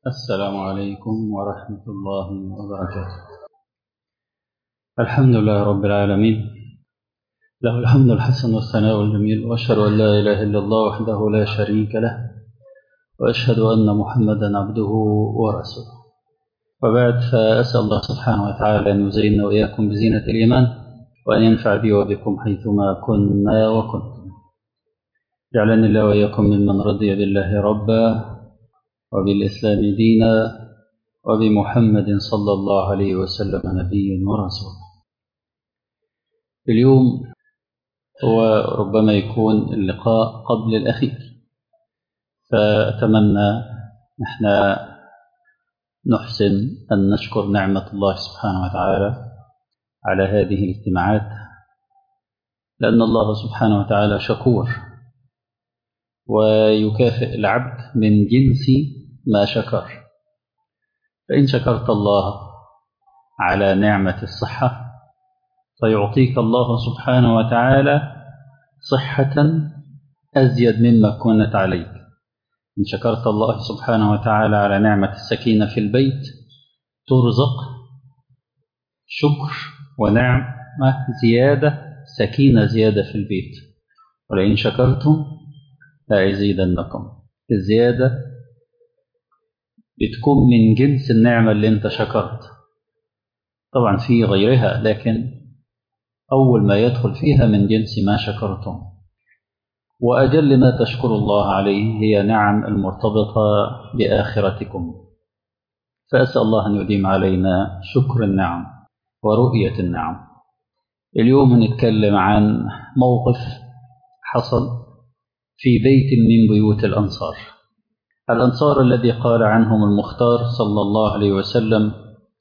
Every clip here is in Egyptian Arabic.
السلام عليكم ورحمة الله وبركاته الحمد لله رب العالمين له الحمد الحسن والثناء الجميل وأشهد أن لا إله إلا الله وحده لا شريك له وأشهد أن محمدا عبده ورسوله وبعد فأسأل الله سبحانه وتعالى أن يزيننا وإياكم بزينة الإيمان وأن ينفع بي وبكم حيثما كنا وكنتم جعلني الله وإياكم ممن رضي بالله ربا وبالإسلام دينا وبمحمد صلى الله عليه وسلم نبيا ورسولا اليوم هو ربما يكون اللقاء قبل الأخير فأتمنى نحن نحسن أن نشكر نعمة الله سبحانه وتعالى على هذه الاجتماعات لأن الله سبحانه وتعالى شكور ويكافئ العبد من جنس ما شكر فإن شكرت الله على نعمة الصحة فيعطيك الله سبحانه وتعالى صحة أزيد مما كنت عليك إن شكرت الله سبحانه وتعالى على نعمة السكينة في البيت ترزق شكر ونعمة زيادة سكينة زيادة في البيت ولئن شكرتم لأزيدنكم الزيادة بتكون من جنس النعمة اللي انت شكرت طبعا في غيرها لكن أول ما يدخل فيها من جنس ما شكرتم وأجل ما تشكر الله عليه هي نعم المرتبطة بآخرتكم فأسأل الله أن يديم علينا شكر النعم ورؤية النعم اليوم نتكلم عن موقف حصل في بيت من بيوت الأنصار الأنصار الذي قال عنهم المختار صلى الله عليه وسلم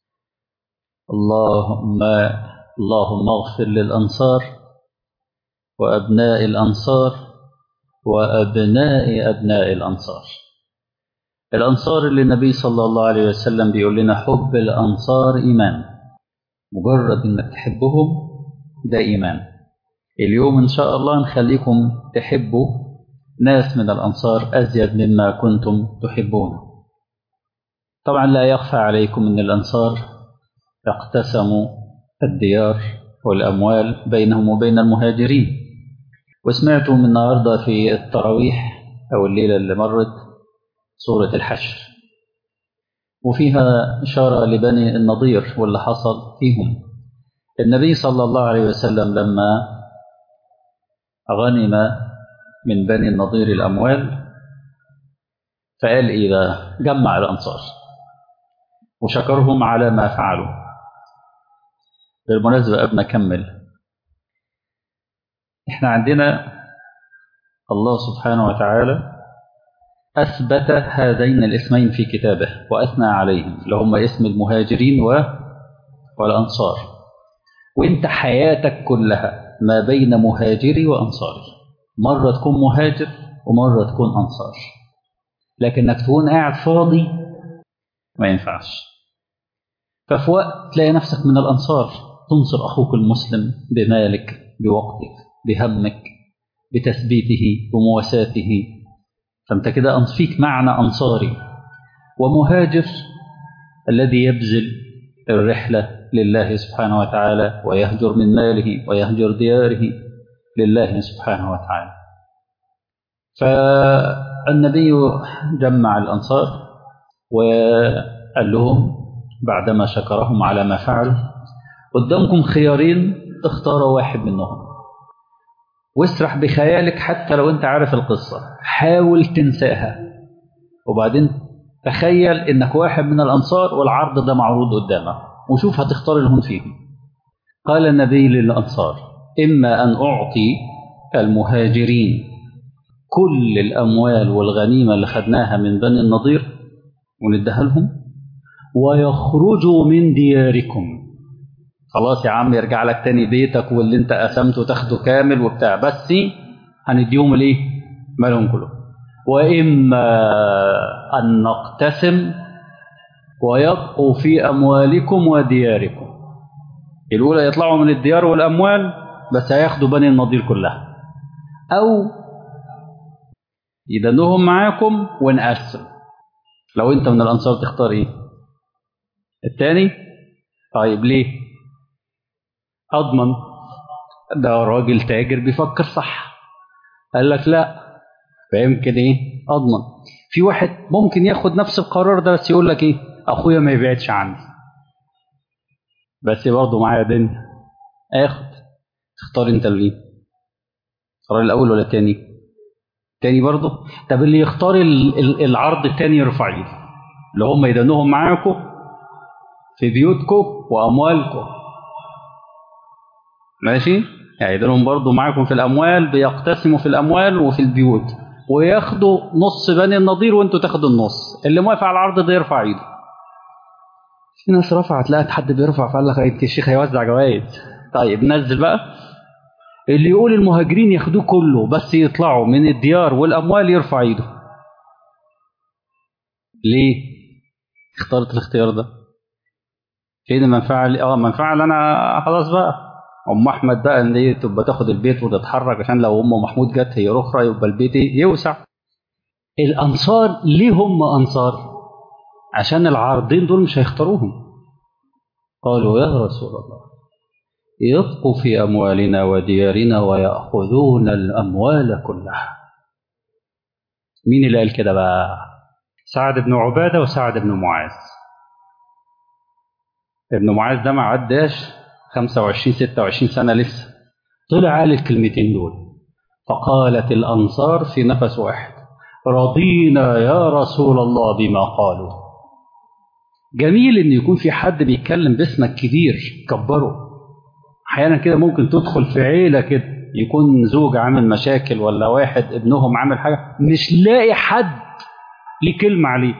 اللهم اللهم اغفر للأنصار وأبناء الأنصار وأبناء أبناء الأنصار الأنصار اللي النبي صلى الله عليه وسلم بيقول لنا حب الأنصار إيمان مجرد إنك تحبهم ده إيمان اليوم إن شاء الله نخليكم تحبوا ناس من الأنصار أزيد مما كنتم تحبون طبعا لا يخفى عليكم أن الأنصار اقتسموا الديار والأموال بينهم وبين المهاجرين وسمعتم النهاردة في التراويح أو الليلة اللي مرت سورة الحشر وفيها إشارة لبني النضير واللي حصل فيهم النبي صلى الله عليه وسلم لما غنم من بني النضير الأموال فقال إذا جمع الأنصار وشكرهم على ما فعلوا بالمناسبة قبل ما أكمل إحنا عندنا الله سبحانه وتعالى أثبت هذين الاسمين في كتابه وأثنى عليهم اللي هم اسم المهاجرين و... والأنصار وإنت حياتك كلها ما بين مهاجري وأنصاري مرة تكون مهاجر ومرة تكون أنصار لكنك تكون قاعد فاضي ما ينفعش ففي وقت تلاقي نفسك من الأنصار تنصر أخوك المسلم بمالك بوقتك بهمك بتثبيته بمواساته فأنت كده فيك معنى أنصاري ومهاجر الذي يبذل الرحلة لله سبحانه وتعالى ويهجر من ماله ويهجر دياره لله سبحانه وتعالى فالنبي جمع الأنصار وقال لهم بعدما شكرهم على ما فعلوا قدامكم خيارين تختاروا واحد منهم واسرح بخيالك حتى لو انت عارف القصة حاول تنساها وبعدين تخيل انك واحد من الأنصار والعرض ده معروض قدامك وشوف هتختار لهم فيهم قال النبي للأنصار إما أن أعطي المهاجرين كل الأموال والغنيمة اللي خدناها من بني النضير ونديها لهم ويخرجوا من دياركم خلاص يا عم يرجع لك تاني بيتك واللي انت قسمته تاخده كامل وبتاع بس هنديهم الايه مالهم كلهم واما ان نقتسم ويبقوا في اموالكم ودياركم الاولى يطلعوا من الديار والاموال بس هياخدوا بني النضير كلها او يدنهم معاكم ونقسم لو انت من الانصار تختار ايه التاني طيب ليه اضمن ده راجل تاجر بيفكر صح قال لك لا فيمكن ايه اضمن في واحد ممكن ياخد نفس القرار ده بس يقول لك ايه اخويا ما يبعدش عني بس برضه معايا دنيا اخد تختار انت الايه القرار الاول ولا التاني تاني برضه طب اللي يختار ال- ال- العرض التاني يرفع ايده اللي هم يدنوهم معاكم في بيوتكم واموالكم ماشي يعني يدنهم برضه معاكم في الاموال بيقتسموا في الاموال وفي البيوت وياخدوا نص بني النضير وانتوا تاخدوا النص اللي موافق على العرض ده يرفع ايده في ناس رفعت لقت حد بيرفع فقال لك انت الشيخ هيوزع جوائز طيب نزل بقى اللي يقول المهاجرين ياخدوه كله بس يطلعوا من الديار والاموال يرفع ايده ليه اخترت الاختيار ده فين المنفعه اللي اه المنفعه اللي انا خلاص بقى ام احمد بقى ان هي تبقى تاخد البيت وتتحرك عشان لو ام محمود جت هي اخرى يبقى البيت إيه؟ يوسع الانصار ليه هم انصار عشان العارضين دول مش هيختاروهم قالوا يا رسول الله يبقوا في أموالنا وديارنا ويأخذون الأموال كلها مين اللي قال كده بقى سعد بن عبادة وسعد بن معاذ ابن معاذ ده ما عداش 25 26 سنة لسه طلع قال الكلمتين دول فقالت الأنصار في نفس واحد رضينا يا رسول الله بما قالوا جميل ان يكون في حد بيتكلم باسمك كبير كبره احيانا كده ممكن تدخل في عيله كده يكون زوج عامل مشاكل ولا واحد ابنهم عامل حاجه مش لاقي حد ليه كلمه عليه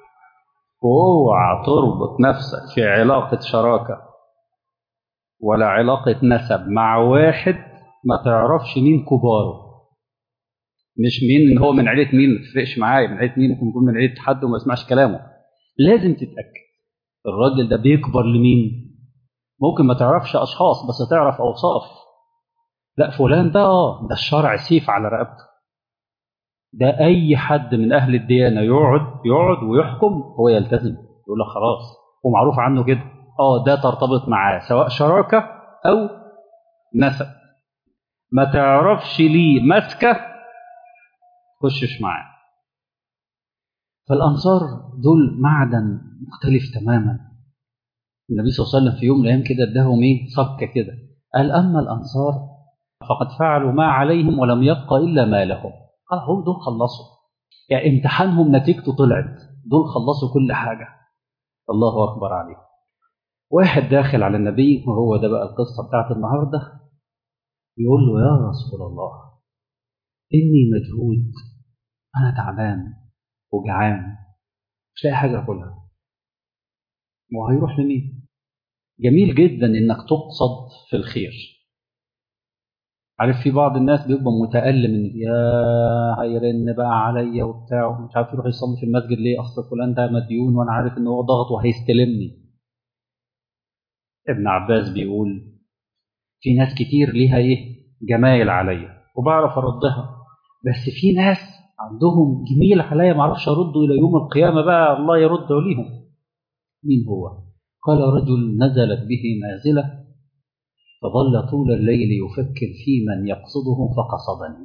اوعى تربط نفسك في علاقه شراكه ولا علاقه نسب مع واحد ما تعرفش مين كباره مش مين ان هو من عيله مين ما تفرقش معايا من عيله مين ممكن يكون من عيله حد وما يسمعش كلامه لازم تتاكد الراجل ده بيكبر لمين ممكن ما تعرفش اشخاص بس تعرف اوصاف لا فلان ده اه ده الشرع سيف على رقبته ده اي حد من اهل الديانه يقعد يقعد ويحكم هو يلتزم يقول لك خلاص ومعروف عنه كده اه ده ترتبط معاه سواء شراكه او نسب ما تعرفش ليه ماسكه تخشش معاه فالانصار دول معدن مختلف تماما النبي صلى الله عليه وسلم في يوم من الايام كده اداهم ايه صكه كده قال اما الانصار فقد فعلوا ما عليهم ولم يبق الا ما لهم قال هم دول خلصوا يعني امتحانهم نتيجته طلعت دول خلصوا كل حاجه الله اكبر عليه واحد داخل على النبي وهو ده بقى القصه بتاعت النهارده يقول له يا رسول الله اني مجهود انا تعبان وجعان مش لاقي حاجه اكلها وهيروح لمين جميل جدا انك تقصد في الخير عارف في بعض الناس بيبقى متألم ان يا هيرن بقى عليا وبتاع ومش عارف يروح يصلي في المسجد ليه اصل فلان ده مديون وانا عارف ان هو ضغط وهيستلمني ابن عباس بيقول في ناس كتير ليها ايه جمايل عليا وبعرف اردها بس في ناس عندهم جميل عليا ما اعرفش ارده الى يوم القيامه بقى الله يرده ليهم مين هو قال رجل نزلت به نازله فظل طول الليل يفكر في من يقصده فقصدني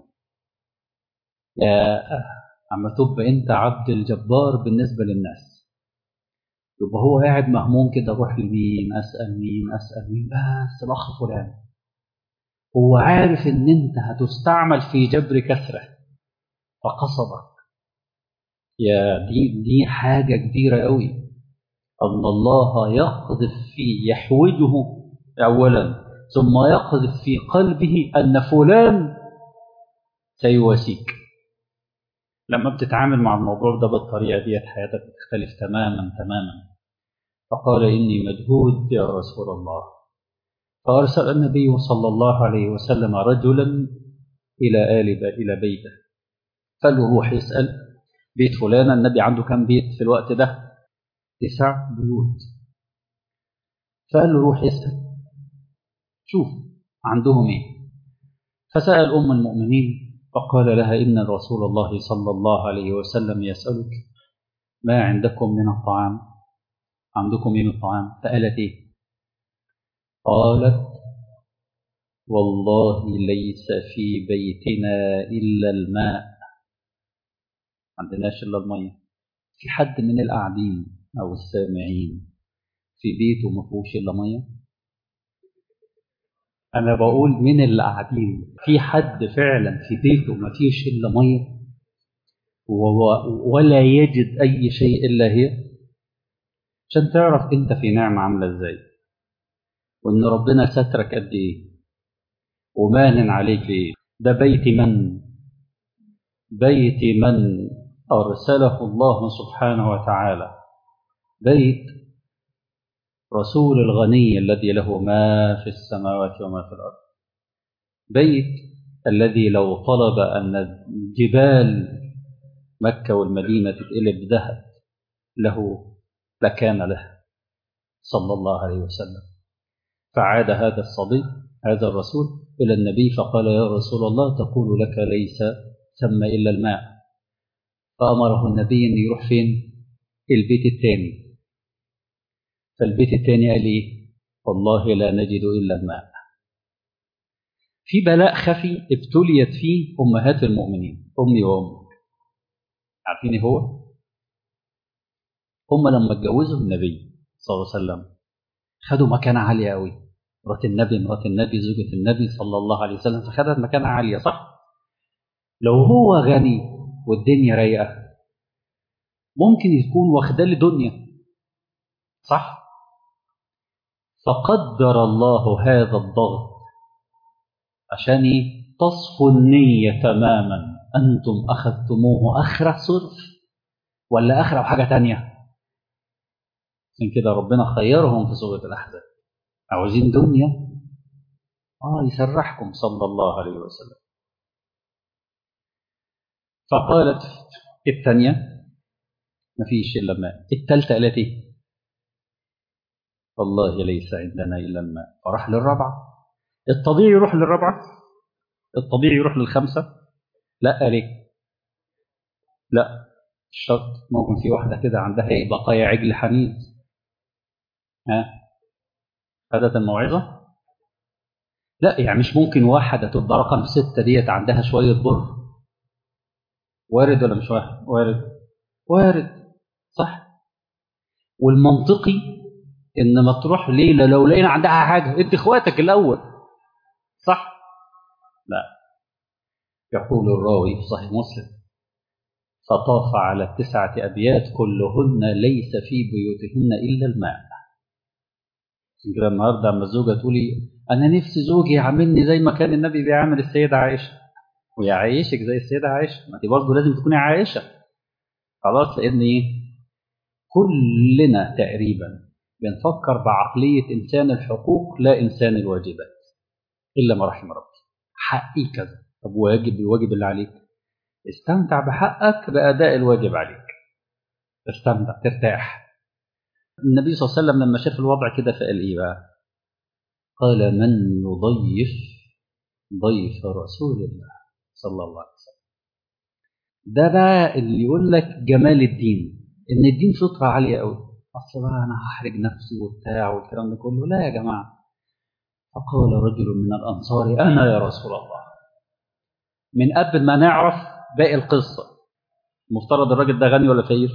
يا اما تبقى انت عبد الجبار بالنسبه للناس يبقى هو قاعد مهموم كده اروح لمين اسال مين اسال مين بس الاخ فلان هو عارف ان انت هتستعمل في جبر كسره فقصدك يا دي دي حاجه كبيره قوي ان الله يقذف فيه يحوجه اولا ثم يقذف في قلبه ان فلان سيواسيك لما بتتعامل مع الموضوع ده بالطريقه ديت حياتك بتختلف تماما تماما فقال اني مجهود يا رسول الله فارسل النبي صلى الله عليه وسلم رجلا الى ال الى بيته قال له روح يسال بيت فلان النبي عنده كم بيت في الوقت ده تسع بيوت فقال له روح يسال شوف عندهم ايه فسال ام المؤمنين فقال لها ان رسول الله صلى الله عليه وسلم يسالك ما عندكم من الطعام عندكم من الطعام فقالت ايه قالت والله ليس في بيتنا إلا الماء ما عندناش إلا المية في حد من القاعدين أو السامعين في بيته ما فيهوش إلا مية أنا بقول من اللي قاعدين في حد فعلا في بيته ما فيش إلا مية ولا يجد أي شيء إلا هي عشان تعرف أنت في نعمة عاملة إزاي وإن ربنا سترك قد إيه ومانن عليك إيه ده بيت من بيت من أرسله الله سبحانه وتعالى بيت رسول الغني الذي له ما في السماوات وما في الأرض بيت الذي لو طلب أن جبال مكة والمدينة تتقلب ذهب له لكان له صلى الله عليه وسلم فعاد هذا الصبي هذا الرسول إلى النبي فقال يا رسول الله تقول لك ليس ثم إلا الماء فأمره النبي أن يروح فين البيت الثاني فالبيت الثاني قال إيه والله لا نجد إلا الماء في بلاء خفي ابتليت فيه أمهات المؤمنين أمي وأمك عارفين إيه هو هم لما اتجوزوا النبي صلى الله عليه وسلم خدوا مكانة عالية قوي مرات النبي مرات النبي زوجة النبي صلى الله عليه وسلم فخدت مكانة عالية صح لو هو غني والدنيا رايقة ممكن يكون واخداه لدنيا صح فقدر الله هذا الضغط عشان تصفوا النية تماما أنتم أخذتموه أخرة صرف ولا أخرة وحاجة تانية عشان كده ربنا خيرهم في سورة الأحزاب عاوزين دنيا آه يسرحكم صلى الله عليه وسلم فقالت الثانية مفيش إلا الماء الثالثة قالت إيه والله ليس عندنا إلا الماء فراح للرابعة الطبيعي يروح للرابعة الطبيعي يروح للخمسة لا ليه لا الشرط ممكن في واحدة كده عندها إيه بقايا عجل حنيذ ها خدت الموعظة لا يعني مش ممكن واحدة تبقى رقم ستة ديت عندها شوية بر وارد ولا مش وارد وارد وارد صح والمنطقي ان ما تروح ليلة لو لقينا عندها حاجة ادي اخواتك الاول صح لا يقول الراوي في صحيح مسلم فطاف على التسعة أبيات كلهن ليس في بيوتهن إلا الماء كده النهارده اما الزوجه تقولي انا نفسي زوجي يعاملني زي ما كان النبي بيعامل السيده عائشه ويعيشك زي السيده عائشه ما دي برضه لازم تكوني عائشه خلاص لان ايه كلنا تقريبا بنفكر بعقليه انسان الحقوق لا انسان الواجبات الا ما رحم ربي حقي كذا طب واجب الواجب اللي عليك استمتع بحقك باداء الواجب عليك استمتع ترتاح النبي صلى الله عليه وسلم لما شاف الوضع كده فقال ايه بقى قال من يضيف ضيف رسول الله صلى الله عليه وسلم ده بقى اللي يقول لك جمال الدين ان الدين فطره عاليه قوي اصل بقى انا هحرج نفسي وبتاع والكلام ده كله لا يا جماعه فقال رجل من الانصار انا يا رسول الله من قبل ما نعرف باقي القصه مفترض الراجل ده غني ولا فقير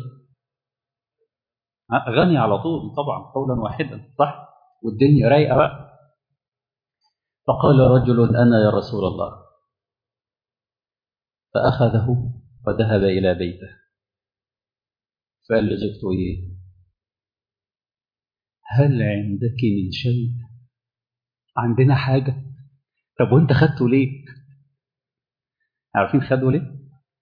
غني على طول طبعا قولا واحدا صح والدنيا رايقه بقى فقال رجل انا يا رسول الله فاخذه وذهب الى بيته فقال لزوجته ايه هل عندك من شيء عندنا حاجه طب وانت خدته ليه عارفين خدوا ليه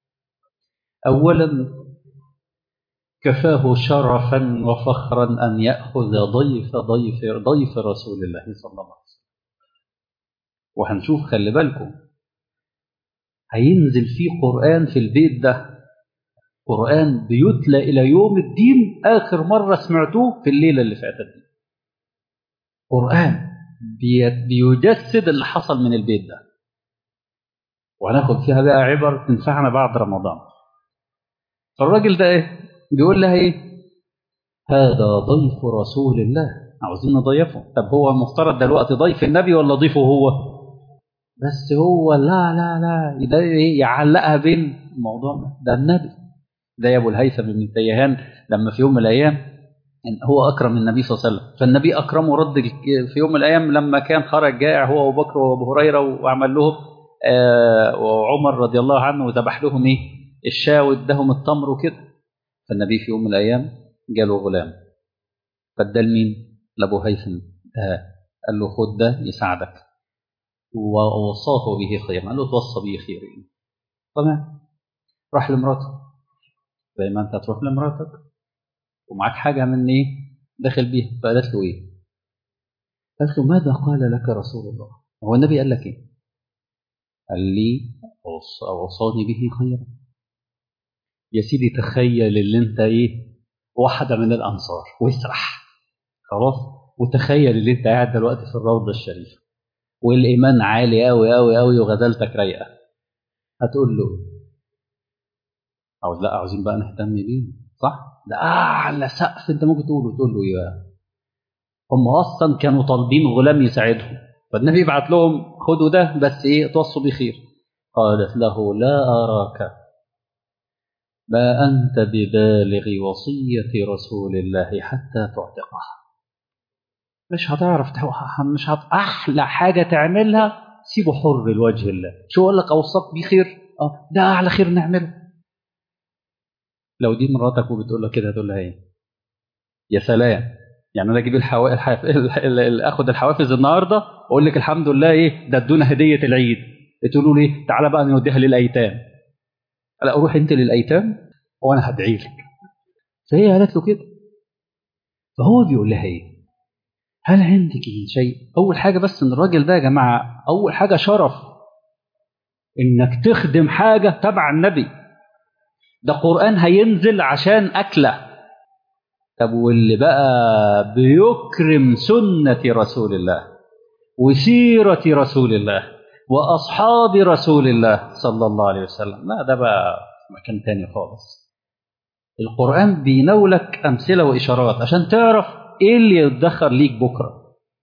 اولا كفاه شرفا وفخرا أن يأخذ ضيف ضيف ضيف رسول الله صلى الله عليه وسلم وهنشوف خلي بالكم هينزل فيه قرآن في البيت ده قرآن بيتلى إلى يوم الدين آخر مرة سمعتوه في الليلة اللي فاتت دي قرآن بيجسد اللي حصل من البيت ده وهناخد فيها بقى عبر تنفعنا بعد رمضان فالراجل ده ايه بيقول لها ايه هذا ضيف رسول الله عاوزين نضيفه طب هو المفترض دلوقتي ضيف النبي ولا ضيفه هو بس هو لا لا لا ده ايه يعلقها بين الموضوع ده النبي ده يا ابو الهيثم بن تيهان لما في يوم من الايام إن هو اكرم النبي صلى الله عليه وسلم فالنبي اكرمه رد في يوم من الايام لما كان خرج جائع هو ابو بكر وابو هريره وعمل لهم آه وعمر رضي الله عنه وذبح لهم ايه الشاة واداهم التمر وكده فالنبي في يوم من الايام جاله غلام فادى لمين؟ لابو هيثم ده قال له خد ده يساعدك ووصاه به خيرا قال له توصى به خير تمام راح لمراته زي ما انت تروح لمراتك ومعاك حاجه من ايه داخل بيها فقالت له ايه قالت له ماذا قال لك رسول الله هو النبي قال لك ايه قال لي اوصاني به خيرا يا سيدي تخيل اللي انت ايه واحده من الانصار واسرح خلاص وتخيل اللي انت قاعد دلوقتي في الروضه الشريفه والايمان عالي قوي قوي قوي وغزلتك رايقه هتقول له عاوز لا عاوزين بقى نهتم بيه صح ده اعلى سقف انت ممكن تقوله تقول له ايه بقى هم اصلا كانوا طالبين غلام يساعدهم فالنبي يبعت لهم خدوا ده بس ايه توصوا بخير قالت له لا اراك ما انت ببالغ وصيه رسول الله حتى تعتقه مش هتعرف مش هت... احلى حاجه تعملها سيبه حر لوجه الله شو اقول لك اوصاك بيه خير اه ده اعلى خير نعمله لو دي مراتك وبتقول لك كده هتقول لها ايه يا سلام يعني انا اجيب الحوا... الحف... اخد الحوافز النهارده واقول لك الحمد لله ايه ده ادونا هديه العيد تقولوا لي تعالى بقى نوديها للايتام لا روح انت للايتام وانا هدعي لك فهي قالت له كده فهو بيقول لها ايه هل عندك شيء اول حاجه بس ان الراجل ده يا جماعه اول حاجه شرف انك تخدم حاجه تبع النبي ده قرآن هينزل عشان أكلة طب واللي بقى بيكرم سنة رسول الله وسيرة رسول الله وأصحاب رسول الله صلى الله عليه وسلم لا ده بقى مكان تاني خالص القرآن بينولك أمثلة وإشارات عشان تعرف إيه اللي يتدخل ليك بكرة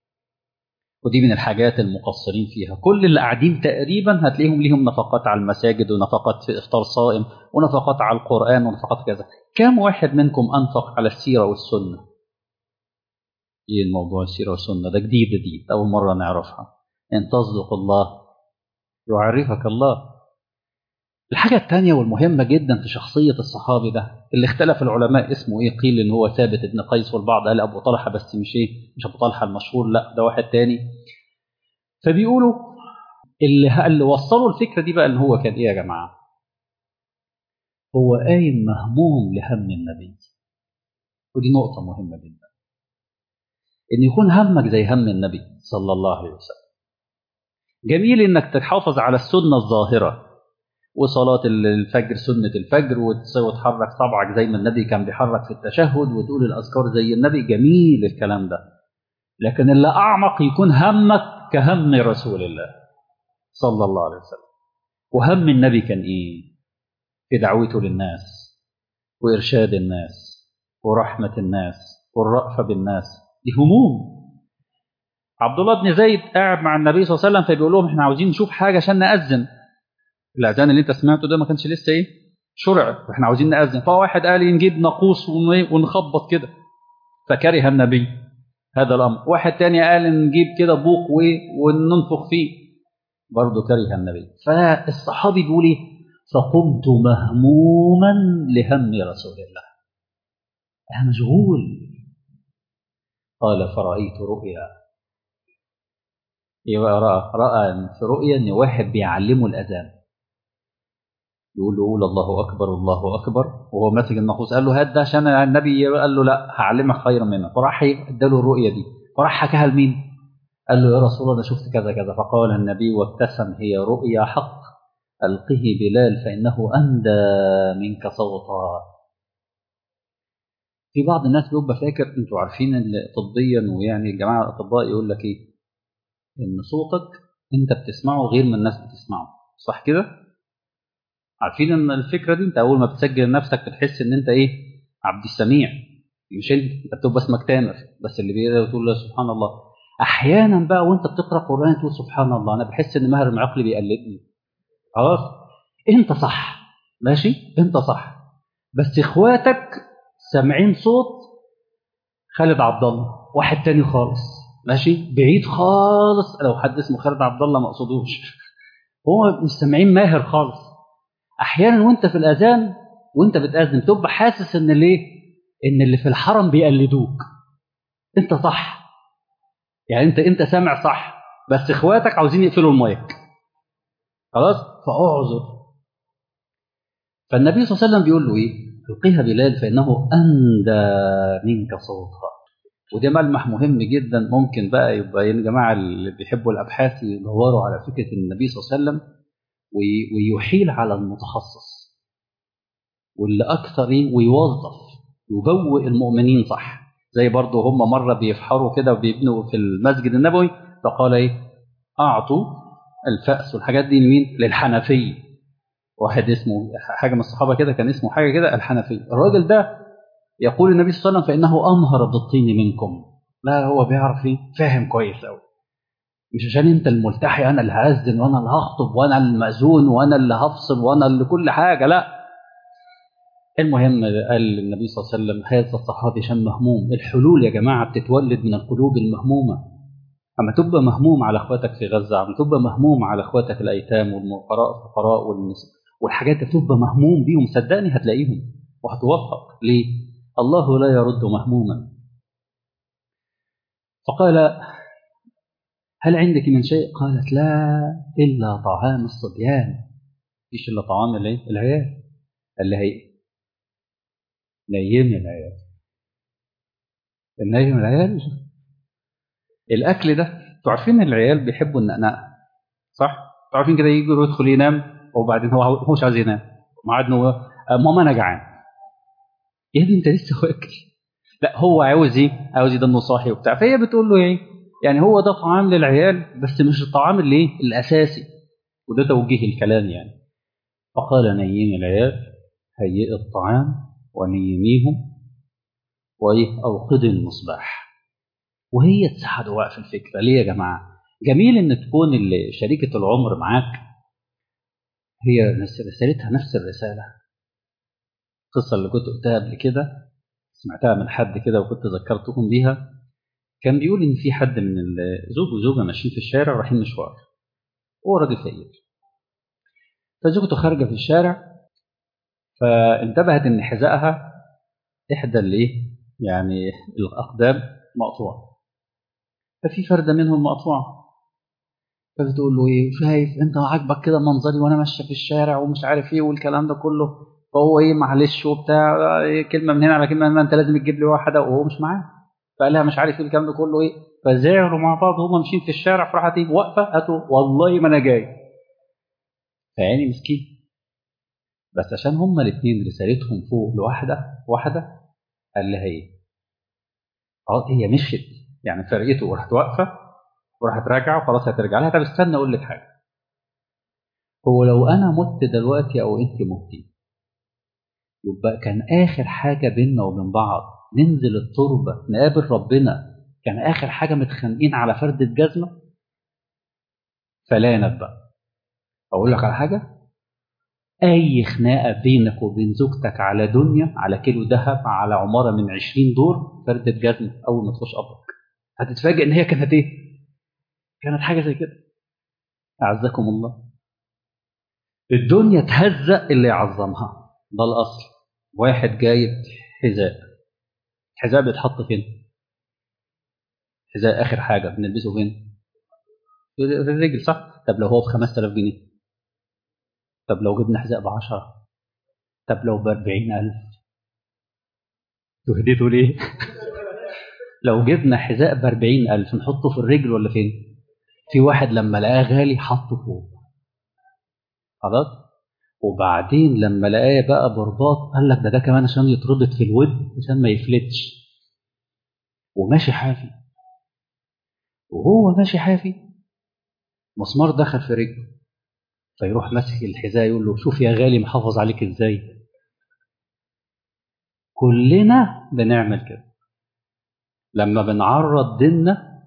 ودي من الحاجات المقصرين فيها كل اللي قاعدين تقريبا هتلاقيهم ليهم نفقات على المساجد ونفقات في افطار صائم ونفقات على القران ونفقات كذا كم واحد منكم انفق على السيره والسنه ايه الموضوع السيره والسنه ده جديد جديد اول مره نعرفها ان تصدق الله يعرفك الله الحاجة الثانية والمهمة جدا في شخصية الصحابي ده اللي اختلف العلماء اسمه ايه قيل ان هو ثابت ابن قيس والبعض قال ابو طلحة بس مش ايه مش ابو طلحة المشهور لا ده واحد تاني فبيقولوا اللي اللي وصلوا الفكرة دي بقى ان هو كان ايه يا جماعة هو قايم مهموم لهم النبي ودي نقطة مهمة جدا ان يكون همك زي هم النبي صلى الله عليه وسلم جميل انك تحافظ على السنة الظاهرة وصلاة الفجر سنة الفجر وتحرك صبعك زي ما النبي كان بيحرك في التشهد وتقول الأذكار زي النبي جميل الكلام ده لكن اللي أعمق يكون همك كهم رسول الله صلى الله عليه وسلم وهم النبي كان إيه في دعوته للناس وإرشاد الناس ورحمة الناس والرأفة بالناس دي هموم عبد الله بن زيد قاعد مع النبي صلى الله عليه وسلم فبيقول لهم احنا عاوزين نشوف حاجة عشان نأذن الاذان اللي انت سمعته ده ما كانش لسه ايه شرع واحنا عاوزين ناذن فواحد قال نجيب ناقوس ونخبط كده فكره النبي هذا الامر واحد تاني قال نجيب كده بوق وننفخ فيه برضه كره النبي فالصحابي بيقول ايه فقمت مهموما لهم رسول الله انا مشغول قال فرأيت رؤيا يبقى رأى رأى في رؤيا ان واحد بيعلمه الاذان يقول له قول الله اكبر الله اكبر وهو ماسك الناقوس قال له هات ده عشان النبي قال له لا هعلمك خيرا منه فراح اداله الرؤيه دي فراح حكاها لمين؟ قال له يا رسول الله انا شفت كذا كذا فقال النبي وابتسم هي رؤيا حق القه بلال فانه اندى منك صوتا في بعض الناس بيبقى فاكر انتوا عارفين ان طبيا ويعني الجماعه الاطباء يقول لك ايه؟ ان صوتك انت بتسمعه غير ما الناس بتسمعه صح كده؟ عارفين ان الفكره دي انت اول ما بتسجل نفسك بتحس ان انت ايه عبد السميع مش انت انت بتبقى اسمك تامر بس اللي بيقدر تقول له سبحان الله احيانا بقى وانت بتقرا قران تقول سبحان الله انا بحس ان ماهر المعقلي بيقلدني خلاص انت صح ماشي انت صح بس اخواتك سامعين صوت خالد عبد الله واحد تاني خالص ماشي بعيد خالص لو حد اسمه خالد عبد الله ما اقصدوش هو مش سامعين ماهر خالص احيانا وانت في الاذان وانت بتاذن تبقى حاسس ان ليه ان اللي في الحرم بيقلدوك انت صح يعني انت انت سامع صح بس اخواتك عاوزين يقفلوا المايك خلاص فاعذر فالنبي صلى الله عليه وسلم بيقول له ايه القيها بلال فانه اندى منك صوتا وده ملمح مهم جدا ممكن بقى يبقى يا جماعه اللي بيحبوا الابحاث يدوروا على فكره النبي صلى الله عليه وسلم ويحيل على المتخصص واللي اكثر ويوظف يبوئ المؤمنين صح زي برضه هم مره بيفحروا كده وبيبنوا في المسجد النبوي فقال ايه اعطوا الفأس والحاجات دي لمين للحنفي واحد اسمه حاجه من الصحابه كده كان اسمه حاجه كده الحنفي الراجل ده يقول النبي صلى الله عليه وسلم فانه امهر بالطين منكم لا هو بيعرف ايه فاهم كويس قوي مش عشان انت الملتحي انا اللي هاذن وانا اللي هخطب وانا المأذون وانا اللي هفصل وانا اللي كل حاجه لا المهم قال النبي صلى الله عليه وسلم هذا الصحابي عشان مهموم الحلول يا جماعه بتتولد من القلوب المهمومه اما تبقى مهموم على اخواتك في غزه اما تبقى مهموم على اخواتك الايتام والفقراء الفقراء والنساء والحاجات اللي تبقى مهموم بيهم صدقني هتلاقيهم وهتوفق ليه الله لا يرد مهموما فقال هل عندك من شيء قالت لا إلا طعام الصبيان فيش إلا طعام الايه العيال اللي هي نيم العيال النيم العيال الأكل ده انتوا عارفين العيال بيحبوا النقنقة صح؟ انتوا عارفين كده يجي يدخل ينام وبعدين هو هو مش عايز ينام ميعاد انه ماما انا جعان يا ابني انت لسه واكل لا هو عاوز ايه؟ عاوز يضمه صاحي وبتاع فهي بتقول له ايه؟ يعني هو ده طعام للعيال بس مش الطعام اللي ايه؟ الاساسي وده توجيه الكلام يعني فقال نيم العيال هيئ الطعام ونيميهم وايه اوقد المصباح وهي تساعده بقى في الفكره ليه يا جماعه؟ جميل ان تكون اللي شريكه العمر معاك هي رسالتها نفس الرساله القصه اللي كنت قلتها قبل كده سمعتها من حد كده وكنت ذكرتكم بيها كان بيقول ان في حد من زوج وزوجه ماشيين في الشارع رايحين مشوار هو راجل فقير فزوجته خارجه في الشارع فانتبهت ان حذائها احدى الايه يعني الاقدام مقطوعه ففي فرده منهم مقطوعه فبتقول له ايه شايف انت عاجبك كده منظري وانا ماشيه في الشارع ومش عارف ايه والكلام ده كله فهو ايه معلش وبتاع إيه كلمه من هنا على كلمه من هنا انت لازم تجيب لي واحده وهو مش معاه فقال لها مش عارف ايه الكلام ده كله ايه فزعلوا مع بعض هما ماشيين في الشارع فراحت ايه واقفه قالوا والله ما انا جاي فيعني مسكين بس عشان هما الاثنين رسالتهم فوق لواحده واحده قال لها ايه؟ اه هي مشيت يعني فرقته وراحت واقفه وراحت راجعه وخلاص هترجع لها طب استنى اقول لك حاجه هو لو انا مت دلوقتي او انت متي يبقى كان اخر حاجه بيننا وبين بعض ننزل التربه نقابل ربنا كان اخر حاجه متخانقين على فردة جزمه فلانت بقى اقول لك على حاجه اي خناقه بينك وبين زوجتك على دنيا على كيلو ذهب على عماره من 20 دور فردة جزمه اول ما تخش قبرك هتتفاجئ ان هي كانت ايه كانت حاجه زي كده اعزكم الله الدنيا تهزأ اللي يعظمها ده الاصل واحد جايب حذاء الحذاء بيتحط فين حذاء اخر حاجه بنلبسه فين في الرجل صح طب لو هو ب 5000 جنيه طب لو جبنا حذاء ب 10 طب لو ب 40000 تهديته ليه لو جبنا حذاء ب 40000 نحطه في الرجل ولا فين في واحد لما لقاه غالي حطه فوق خلاص وبعدين لما لقاه بقى برباط قال لك ده ده كمان عشان يتربط في الود عشان ما يفلتش وماشي حافي وهو ماشي حافي مسمار دخل في رجله فيروح ماسك الحذاء يقول له شوف يا غالي محافظ عليك ازاي كلنا بنعمل كده لما بنعرض ديننا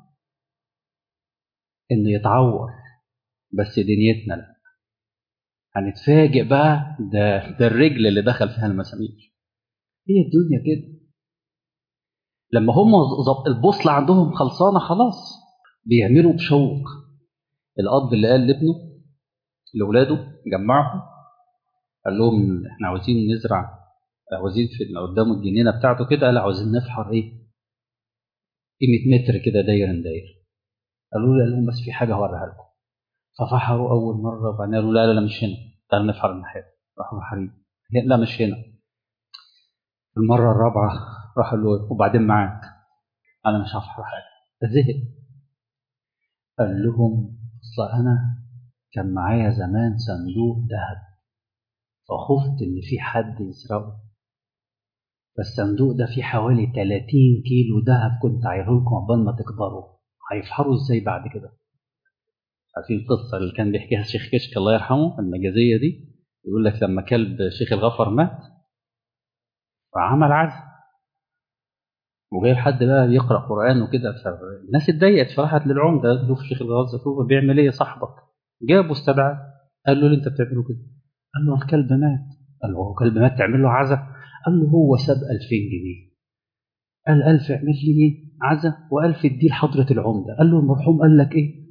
انه يتعور بس دنيتنا لا هنتفاجئ بقى ده ده الرجل اللي دخل فيها المسامير هي الدنيا كده لما هم البوصلة عندهم خلصانة خلاص بيعملوا بشوق الأب اللي قال لابنه لأولاده جمعهم قال لهم احنا عاوزين نزرع عاوزين في قدام الجنينة بتاعته كده قال عاوزين نفحر ايه قيمة متر كده داير داير قالوا له قال لهم بس في حاجة هوريها لكم ففحروا أول مرة وبعدين قالوا لا لا لا مش هنا تعالوا نفحر الناحية راحوا فحرين لا مش هنا المرة الرابعة راح له وبعدين معاك أنا مش هفحر حاجة زهق قال لهم أصل أنا كان معايا زمان صندوق ذهب فخفت إن في حد يسرقه فالصندوق ده فيه حوالي 30 كيلو ذهب كنت عايره لكم عقبال ما تكبروا هيفحروا ازاي بعد كده؟ عارفين القصه اللي كان بيحكيها الشيخ كشك الله يرحمه المجازيه دي يقول لك لما كلب شيخ الغفر مات فعمل عزم وجاي حد بقى يقرا قران وكده فالناس اتضايقت فراحت للعمده شوف شيخ الغفر شوف بيعمل ايه صاحبك جابه استدعاه قال له اللي انت بتعمله كده قال له الكلب مات قال له هو كلب مات تعمل له عزا قال له هو ساب 2000 جنيه قال 1000 اعمل لي ايه عزا و1000 اديه لحضره العمده قال له المرحوم قال لك ايه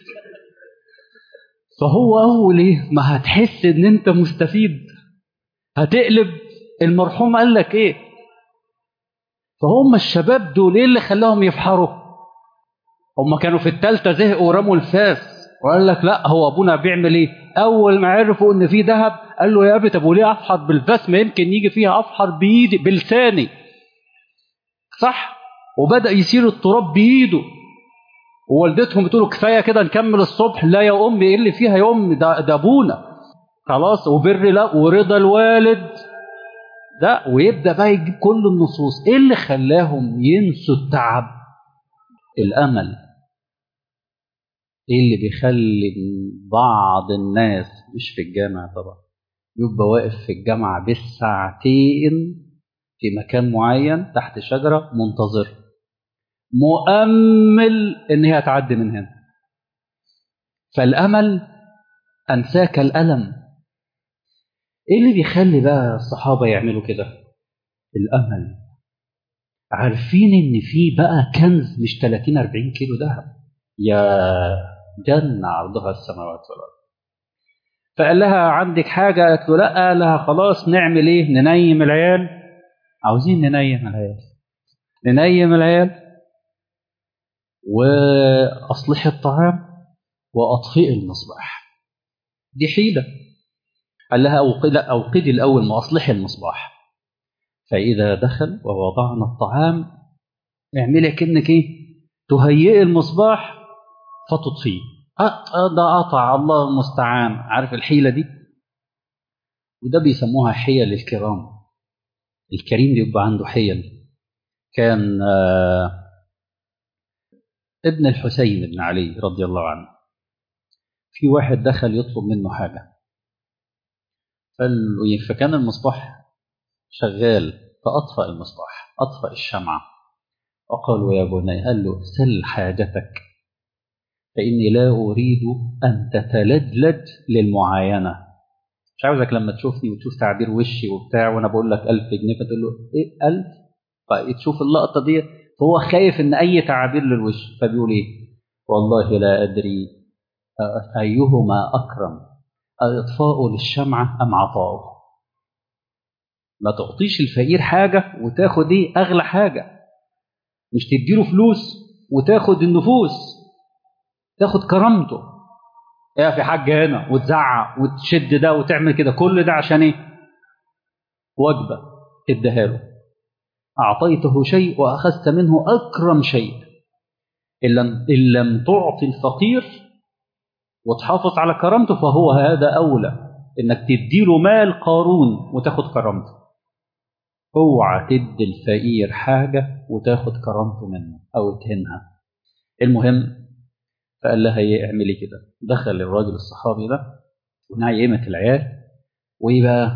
فهو اول ايه ما هتحس ان انت مستفيد هتقلب المرحوم قال لك ايه فهم الشباب دول ايه اللي خلاهم يفحروا هم كانوا في الثالثه زهقوا ورموا الفاس وقال لك لا هو ابونا بيعمل ايه اول ما عرفوا ان في ذهب قال له يا ابي طب وليه افحر بالفاس ما يمكن يجي فيها افحر بايدي بلساني صح وبدا يسير التراب بايده ووالدتهم بتقول كفايه كده نكمل الصبح لا يا امي ايه اللي فيها يا امي ده ده ابونا خلاص وبر لا ورضا الوالد ده ويبدا بقى يجيب كل النصوص ايه اللي خلاهم ينسوا التعب الامل ايه اللي بيخلي بعض الناس مش في الجامعه طبعا يبقى واقف في الجامعه بالساعتين في مكان معين تحت شجره منتظر مؤمل ان هي هتعدي من هنا فالامل انساك الالم ايه اللي بيخلي بقى الصحابه يعملوا كده الامل عارفين ان في بقى كنز مش 30 40 كيلو ذهب يا جنة عرضها السماوات والارض فقال لها عندك حاجة قالت له لا قال لها خلاص نعمل ايه ننيم العيال عاوزين ننيم العيال ننيم العيال وأصلح الطعام وأطفئ المصباح دي حيلة قال لها أوقد أوقدي الأول ما أصلحي المصباح فإذا دخل ووضعنا الطعام اعملي كأنك إيه تهيئي المصباح فتطفيه ده قطع الله المستعان عارف الحيلة دي وده بيسموها حيل الكرام الكريم بيبقى عنده حيل كان آه ابن الحسين بن علي رضي الله عنه في واحد دخل يطلب منه حاجة فكان المصباح شغال فأطفأ المصباح أطفأ الشمعة وقالوا يا بني قال له سل حاجتك فإني لا أريد أن تتلجلج للمعاينة مش عاوزك لما تشوفني وتشوف تعبير وشي وبتاع وأنا بقول لك ألف جنيه فتقول له إيه ألف فتشوف اللقطة دي فهو خايف ان اي تعابير للوش فبيقول ايه والله لا ادري ايهما اكرم الاطفاء للشمعه ام عطاؤه ما تعطيش الفقير حاجه وتاخد ايه اغلى حاجه مش تديله فلوس وتاخد النفوس تاخد كرامته يا في حاج هنا وتزعق وتشد ده وتعمل كده كل ده عشان ايه وجبه تديها له أعطيته شيء وأخذت منه أكرم شيء إن لم, إن لم تعطي الفقير وتحافظ على كرامته فهو هذا أولى إنك تديله مال قارون وتاخد كرامته اوعى تدي الفقير حاجة وتاخد كرامته منه أو تهنها المهم فقال لها ايه اعملي كده دخل الراجل الصحابي ده ونعيمة العيال وايه بقى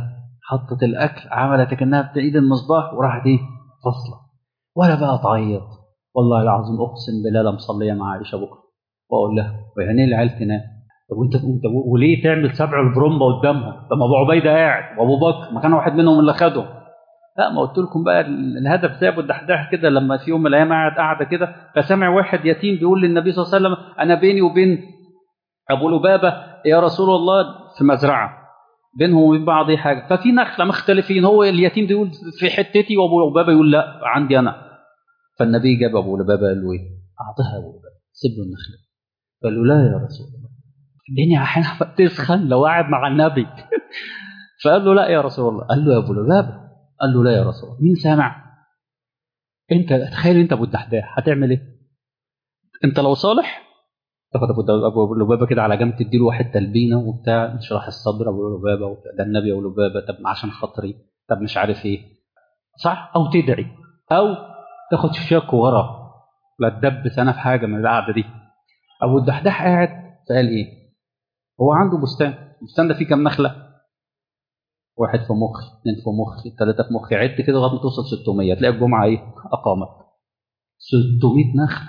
حطت الاكل عملت كانها بايد المصباح وراحت ايه فاصله ولا بقى تعيط والله العظيم اقسم بالله لا مصليه مع عائشه بكره واقول لها ويعني ايه العيال تنام طب وانت انت وليه تعمل سبع البرومبا قدامها؟ طب ما ابو عبيده قاعد وابو بكر ما كان واحد منهم اللي خدهم لا ما قلت لكم بقى الهدف زي ابو الدحداح كده لما في يوم من الايام قاعد قاعده كده فسمع واحد يتيم بيقول للنبي صلى الله عليه وسلم انا بيني وبين ابو لبابه يا رسول الله في مزرعه بينهم وبين بعض حاجه ففي نخله مختلفين هو اليتيم بيقول في حتتي وابو لبابه يقول لا عندي انا فالنبي جاب ابو لبابه قال له ايه؟ اعطها ابو لبابه سيب له النخله قال له لا يا رسول الله الدنيا احيانا تسخن لو قاعد مع النبي فقال له لا يا رسول الله قال له يا ابو لبابه قال له لا يا رسول الله مين سامع انت تخيل انت ابو الدحداح هتعمل ايه انت لو صالح تاخد ابو لبابه كده على جنب تديله واحد تلبينه وبتاع انشراح الصدر ابو لبابه ده النبي ابو لبابه طب عشان خاطري طب مش عارف ايه صح او تدعي او تاخد شيك ورا لا تدبس انا في حاجه من القعده دي ابو الدحداح قاعد فقال ايه هو عنده بستان البستان ده فيه كام نخله واحد في مخي اثنين في مخي ثلاثة في مخي عد كده لغاية ما توصل 600 تلاقي الجمعة ايه أقامت 600 نخلة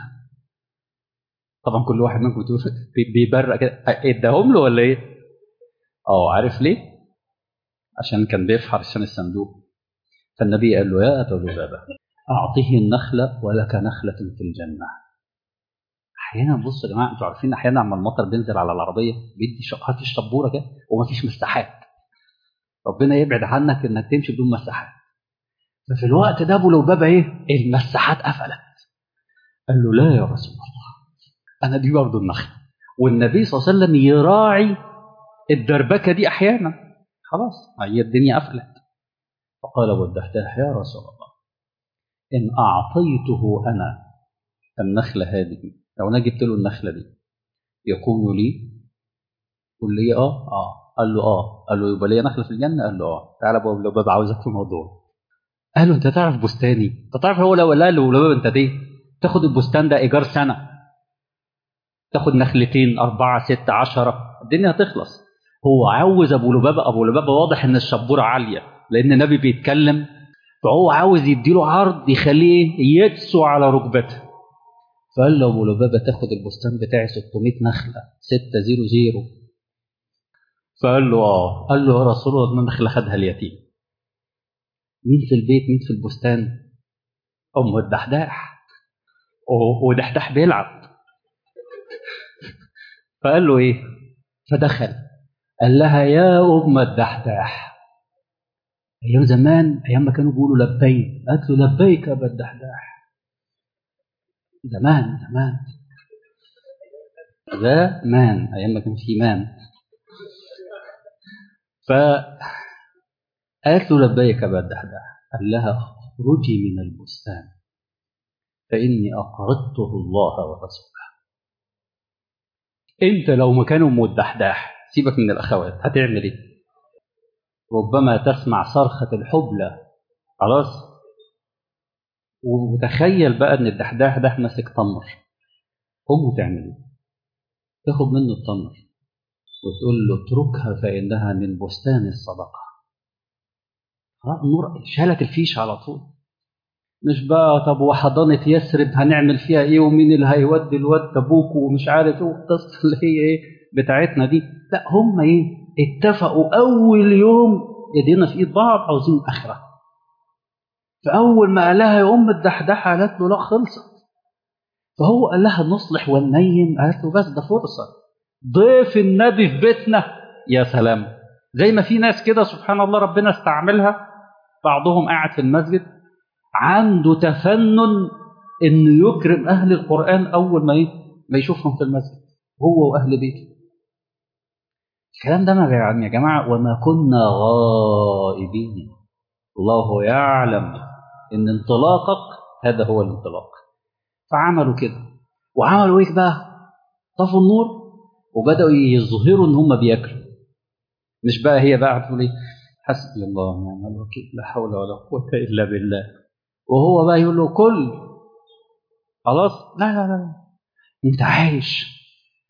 طبعا كل واحد منكم بتقول بيبرق كده اداهم له ولا ايه؟ اه عارف ليه؟ عشان كان بيفحر عشان الصندوق فالنبي قال له يا أبا لبابة أعطه النخلة ولك نخلة في الجنة أحيانا بص يا جماعة أنتوا عارفين أحيانا لما المطر بينزل على العربية بيدي شقات الشبورة كده ومفيش مساحات ربنا يبعد عنك انك تمشي بدون مساحات ففي الوقت ده ابو لبابه ايه المساحات قفلت قال له لا يا رسول الله انا دي برضه النخل والنبي صلى الله عليه وسلم يراعي الدربكه دي احيانا خلاص هي الدنيا قفلت فقال ابو الدحداح يا رسول الله ان اعطيته انا النخله هذه لو انا جبت له النخله دي يكون لي قل لي اه اه قال له اه قال له يبقى ليا نخله في الجنه قال له اه تعالى ابو لباب عاوزك في موضوع قال له انت تعرف بستاني انت تعرف هو لو قال له لباب انت دي تاخد البستان ده ايجار سنه تاخد نخلتين أربعة ستة عشرة الدنيا هتخلص هو عاوز أبو لبابة أبو لبابة واضح إن الشبورة عالية لأن النبي بيتكلم فهو عاوز يديله عرض يخليه يدسو على ركبته فقال له أبو لبابة تاخد البستان بتاعي 600 نخلة 600 فقال له اه قال له يا رسول الله النخله خدها اليتيم مين في البيت مين في البستان ام الدحداح ودحداح بيلعب فقال له ايه فدخل قال لها يا ام الدحداح ايام زمان ايام ما كانوا بيقولوا لبيك قالت له لبيك يا ابا الدحداح زمان زمان زمان ايام ما كان في مان فقالت له لبيك يا الدحداح قال لها اخرجي من البستان فإني أقرضته الله ورسوله أنت لو مكان أم الدحداح سيبك من الأخوات هتعمل إيه؟ ربما تسمع صرخة الحبلى خلاص وتخيل بقى إن الدحداح ده ماسك تمر أمه تعمل إيه؟ تاخد منه التمر وتقول له اتركها فإنها من بستان الصدقة النور شالت الفيش على طول مش بقى طب وحضانة يثرب هنعمل فيها ايه ومين اللي هيودي الواد ابوك ومش عارف ايه القصة اللي هي ايه بتاعتنا دي لا هم ايه اتفقوا اول يوم ايدينا في ايد بعض عاوزين الاخره فاول ما قالها يا ام الدحدحه قالت له لا خلصت فهو قال لها نصلح وننيم قالت له بس ده فرصه ضيف النبي في بيتنا يا سلام زي ما في ناس كده سبحان الله ربنا استعملها بعضهم قاعد في المسجد عنده تفنن انه يكرم اهل القران اول ما ما يشوفهم في المسجد هو واهل بيته الكلام ده ما يعني يا جماعه وما كنا غائبين الله يعلم ان انطلاقك هذا هو الانطلاق فعملوا كده وعملوا ايه بقى طفوا النور وبداوا يظهروا ان هم بياكلوا مش بقى هي بقى تقول ايه حسبي الله ونعم الوكيل لا حول ولا قوه الا بالله وهو بقى يقول له كل خلاص لا لا لا انت عايش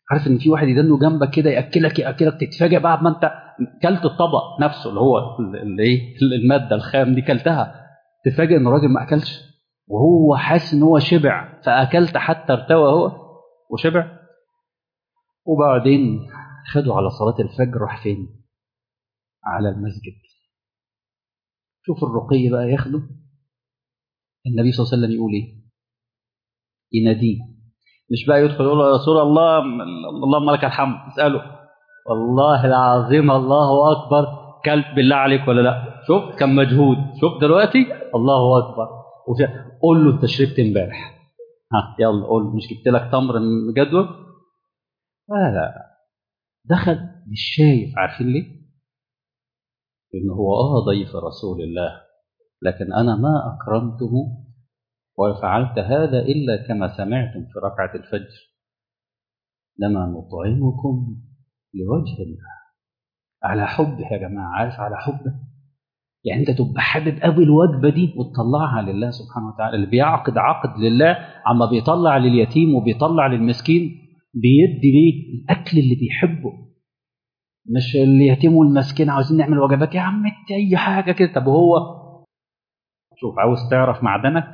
عارف ان في واحد يدنه جنبك كده ياكلك ياكلك تتفاجئ بعد ما انت كلت الطبق نفسه اللي هو الايه الماده الخام دي كلتها تتفاجئ ان الراجل ما اكلش وهو حاسس ان هو شبع فاكلت حتى ارتوى هو وشبع وبعدين خدوا على صلاه الفجر راح فين؟ على المسجد شوف الرقي بقى ياخده النبي صلى الله عليه وسلم يقول ايه؟ يناديه مش بقى يدخل يقول يا رسول الله اللهم لك الحمد اساله والله العظيم الله اكبر كلت بالله عليك ولا لا شوف كان مجهود شوف دلوقتي الله اكبر قول له انت شربت امبارح ها يلا قول مش جبت لك تمر من جدول لا لا دخل مش شايف عارفين ليه؟ لأنه هو آه ضيف رسول الله لكن أنا ما أكرمته وفعلت هذا إلا كما سمعتم في ركعة الفجر لما نطعمكم لوجه الله على حب يا جماعة عارف على حب يعني أنت تبقى حابب قوي الوجبة دي وتطلعها لله سبحانه وتعالى اللي بيعقد عقد لله عما بيطلع لليتيم وبيطلع للمسكين بيدي ليه الأكل اللي بيحبه مش اليتيم والمسكين عاوزين نعمل وجبات يا عم انت اي حاجه كده طب هو شوف عاوز تعرف معدنك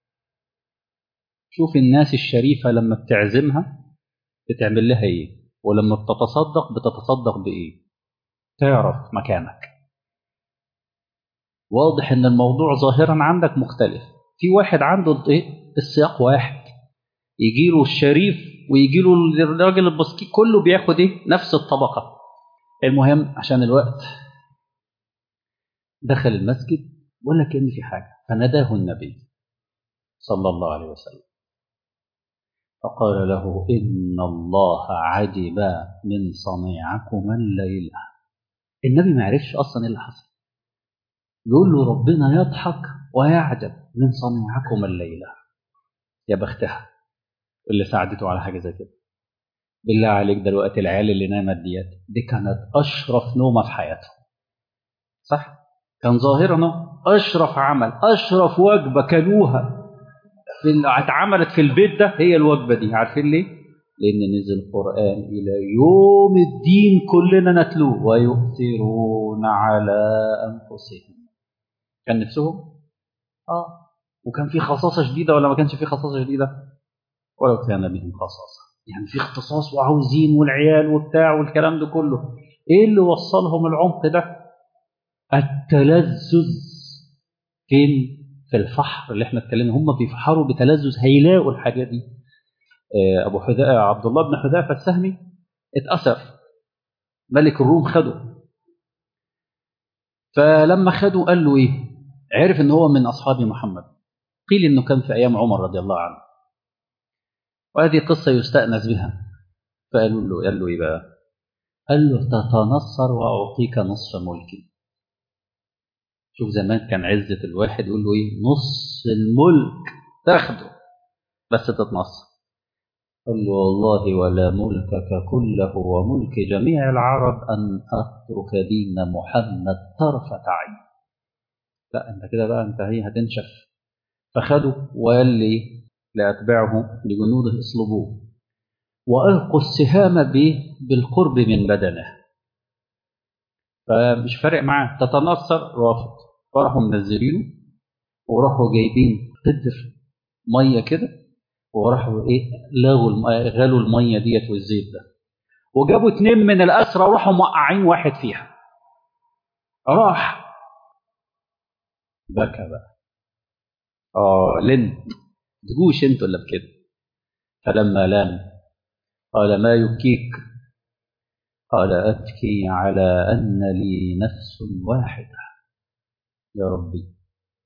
شوف الناس الشريفه لما بتعزمها بتعمل لها ايه ولما بتتصدق بتتصدق بايه تعرف مكانك واضح ان الموضوع ظاهرا عندك مختلف في واحد عنده ايه السياق واحد يجي له الشريف ويجي له الراجل البسكي كله بياخد ايه نفس الطبقه المهم عشان الوقت دخل المسجد ولا كان في حاجة فناداه النبي صلى الله عليه وسلم فقال له إن الله عجب من صنيعكما الليلة النبي ما عرفش أصلا إيه اللي حصل يقول له ربنا يضحك ويعجب من صنيعكما الليلة يا بختها اللي ساعدته على حاجة زي كده بالله عليك دلوقتي العيال اللي نامت ديت دي كانت اشرف نومه في حياتهم صح كان ظاهرا اشرف عمل اشرف وجبه كلوها في اتعملت في البيت ده هي الوجبه دي عارفين ليه لان نزل القران الى يوم الدين كلنا نتلوه ويؤثرون على انفسهم كان نفسهم اه وكان في خصاصه شديده ولا ما كانش في خصاصه شديده ولو كان بهم خصاصه يعني في اختصاص وعاوزين والعيال وبتاع والكلام ده كله ايه اللي وصلهم العمق ده التلذذ فين في الفحر اللي احنا اتكلمنا هم بيفحروا بتلذذ هيلاقوا الحاجات دي ابو حذاء عبد الله بن حذافه السهمي اتاثر ملك الروم خده فلما خده قال له ايه عرف ان هو من اصحاب محمد قيل انه كان في ايام عمر رضي الله عنه وهذه قصة يستأنس بها فقالوا له قال له إيه بقى؟ قال له تتنصر وأعطيك نصف ملكي شوف زمان كان عزة الواحد يقول له إيه؟ نص الملك تاخده بس تتنصر قال له والله ولا ملكك كله وملك جميع العرب أن أترك دين محمد طرفة عين لا أنت كده بقى أنت هي هتنشف فخده وقال لي لأتباعه لجنوده اصلبوه وألقوا السهام بالقرب من بدنه فمش فارق معاه تتنصر رافض فراحوا منزلينه وراحوا جايبين قدر ميه كده وراحوا ايه لغوا المية غلوا الميه ديت والزيت ده وجابوا اتنين من الاسرى وراحوا موقعين واحد فيها راح بكى بقى اه لن تجوش انتوا الا بكده فلما لام قال ما يبكيك قال ابكي على ان لي نفس واحده يا ربي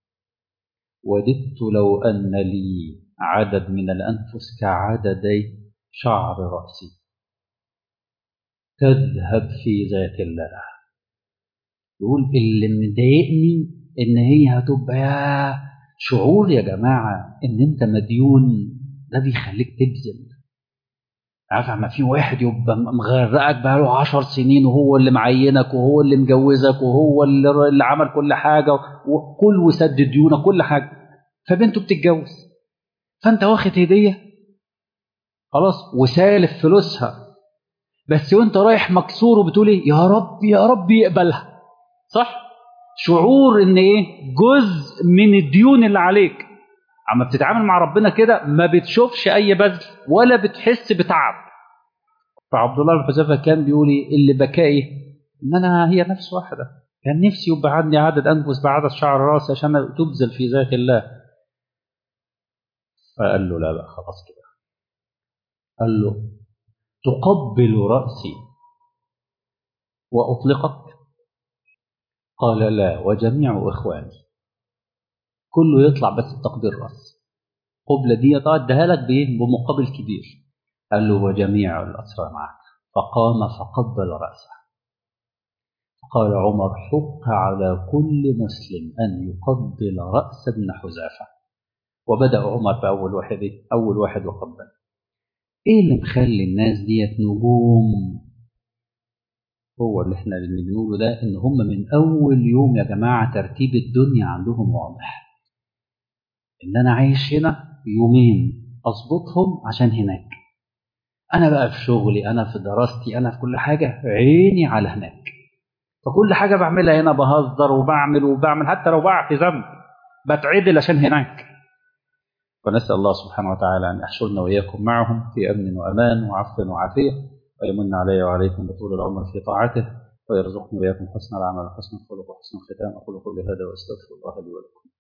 وددت لو ان لي عدد من الانفس كعددي شعر راسي تذهب في ذات الله يقول اللي مضايقني ان هي هتبقى يا شعور يا جماعه ان انت مديون ده بيخليك تبذل عارف ما في واحد يبقى مغرقك بقاله عشر سنين وهو اللي معينك وهو اللي مجوزك وهو اللي, اللي عمل كل حاجه وكل وسدد ديونك كل حاجه فبنته بتتجوز فانت واخد هديه خلاص وسالف فلوسها بس وانت رايح مكسور وبتقول ايه يا رب يا رب يقبلها صح شعور ان ايه جزء من الديون اللي عليك اما بتتعامل مع ربنا كده ما بتشوفش اي بذل ولا بتحس بتعب فعبد الله بن حذيفه كان بيقول ايه اللي بكائي ان انا هي نفس واحده كان نفسي يبقى عندي عدد انفس بعدد شعر راسي عشان تبذل في ذات الله فقال له لا لا خلاص كده قال له تقبل راسي واطلقك قال لا وجميع اخواني كله يطلع بس تقبيل راس قبلة دي اديها لك بايه بمقابل كبير قال له وجميع الاسرى معك فقام فقبل راسه قال عمر حق على كل مسلم أن يقبل رأس ابن حذافة وبدأ عمر بأول واحد أول واحد وقبل إيه اللي مخلي الناس ديت نجوم هو اللي احنا اللي بنقوله ده إن هم من أول يوم يا جماعة ترتيب الدنيا عندهم واضح إن أنا عايش هنا يومين أظبطهم عشان هناك أنا بقى في شغلي أنا في دراستي أنا في كل حاجة عيني على هناك فكل حاجة بعملها هنا بهزر وبعمل وبعمل حتى لو بقع في ذنب بتعدل عشان هناك فنسأل الله سبحانه وتعالى أن يحشرنا وإياكم معهم في أمن وأمان وعفو وعافية ويمن علي وعليكم بطول العمر في طاعته ويرزقني وإياكم حسن العمل وحسن الخلق وحسن الختام أقول قولي هذا وأستغفر الله لي ولكم